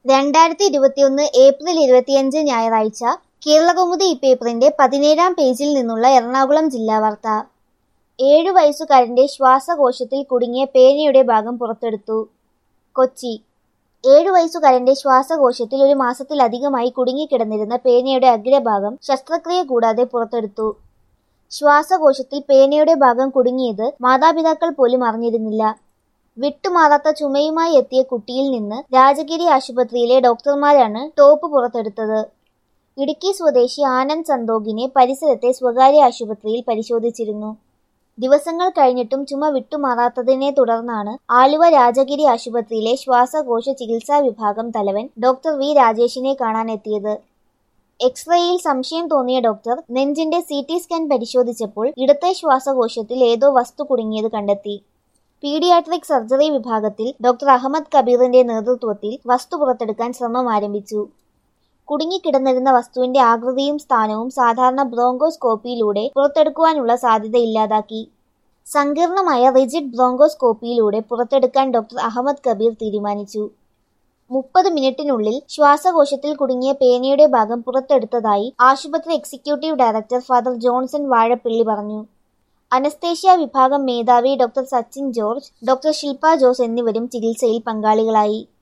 രണ്ടായിരത്തി ഇരുപത്തിയൊന്ന് ഏപ്രിൽ ഇരുപത്തിയഞ്ച് ഞായറാഴ്ച കേരളകൗമുദി ഈ പേപ്പറിന്റെ പതിനേഴാം പേജിൽ നിന്നുള്ള എറണാകുളം ജില്ലാ വാർത്ത ഏഴു വയസ്സുകാരന്റെ ശ്വാസകോശത്തിൽ കുടുങ്ങിയ പേനയുടെ ഭാഗം പുറത്തെടുത്തു കൊച്ചി ഏഴു വയസ്സുകാരന്റെ ശ്വാസകോശത്തിൽ ഒരു മാസത്തിലധികമായി കുടുങ്ങിക്കിടന്നിരുന്ന പേനയുടെ അഗ്രഭാഗം ശസ്ത്രക്രിയ കൂടാതെ പുറത്തെടുത്തു ശ്വാസകോശത്തിൽ പേനയുടെ ഭാഗം കുടുങ്ങിയത് മാതാപിതാക്കൾ പോലും അറിഞ്ഞിരുന്നില്ല വിട്ടുമാറാത്ത ചുമയുമായി എത്തിയ കുട്ടിയിൽ നിന്ന് രാജഗിരി ആശുപത്രിയിലെ ഡോക്ടർമാരാണ് ടോപ്പ് പുറത്തെടുത്തത് ഇടുക്കി സ്വദേശി ആനന്ദ് സന്തോഗിനെ പരിസരത്തെ സ്വകാര്യ ആശുപത്രിയിൽ പരിശോധിച്ചിരുന്നു ദിവസങ്ങൾ കഴിഞ്ഞിട്ടും ചുമ വിട്ടുമാറാത്തതിനെ തുടർന്നാണ് ആലുവ രാജഗിരി ആശുപത്രിയിലെ ശ്വാസകോശ ചികിത്സാ വിഭാഗം തലവൻ ഡോക്ടർ വി രാജേഷിനെ കാണാനെത്തിയത് എക്സ്റേയിൽ സംശയം തോന്നിയ ഡോക്ടർ നെഞ്ചിന്റെ സി ടി സ്കാൻ പരിശോധിച്ചപ്പോൾ ഇടത്തെ ശ്വാസകോശത്തിൽ ഏതോ വസ്തു കുടുങ്ങിയത് കണ്ടെത്തി പീഡിയാട്രിക് സർജറി വിഭാഗത്തിൽ ഡോക്ടർ അഹമ്മദ് കബീറിന്റെ നേതൃത്വത്തിൽ വസ്തു പുറത്തെടുക്കാൻ ശ്രമം ആരംഭിച്ചു കുടുങ്ങിക്കിടന്നിരുന്ന വസ്തുവിന്റെ ആകൃതിയും സ്ഥാനവും സാധാരണ ബ്രോങ്കോസ്കോപ്പിയിലൂടെ പുറത്തെടുക്കുവാനുള്ള സാധ്യത ഇല്ലാതാക്കി സങ്കീർണമായ റിജിഡ് ബ്രോങ്കോസ്കോപ്പിയിലൂടെ പുറത്തെടുക്കാൻ ഡോക്ടർ അഹമ്മദ് കബീർ തീരുമാനിച്ചു മുപ്പത് മിനിറ്റിനുള്ളിൽ ശ്വാസകോശത്തിൽ കുടുങ്ങിയ പേനയുടെ ഭാഗം പുറത്തെടുത്തതായി ആശുപത്രി executive director father Johnson Vazhappilly പറഞ്ഞു അനസ്തേഷ്യ വിഭാഗം മേധാവി doctor Sachin George doctor Shilpa Jose എന്നിവരും ചികിത്സയിൽ പങ്കാളികളായി